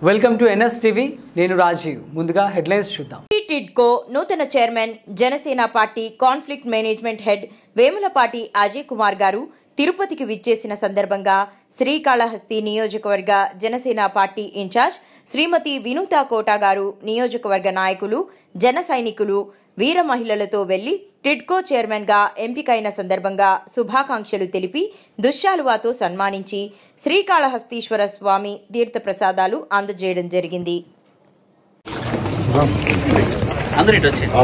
welcome to NS TV నేను రాజీవ్ ముందుగా headlines చూద్దాం టిడ్కో నూతన chairman Janasena party conflict management head Vemulapati Ajay Kumar గారు తిరుపతికి విచ్చేసిన సందర్భంగా శ్రీకాళహస్తి నియోజకవర్గ జనసేన పార్టీ ఇన్ఛార్జ్ శ్రీమతి వినూతా కోటా గారు నియోజకవర్గ నాయకులు జన సైనికులు వీర మహిళలతో వెళ్లి టిడ్కో చైర్మన్ గా ఎంపికైన సందర్భంగా శుభాకాంక్షలు తెలిపి దుశ్శాలువాతో సన్మానించి శ్రీకాళహస్తీశ్వర స్వామి తీర్థప్రసాదాలు అందజేయడం జరిగింది అందరు ఇటు వచ్చి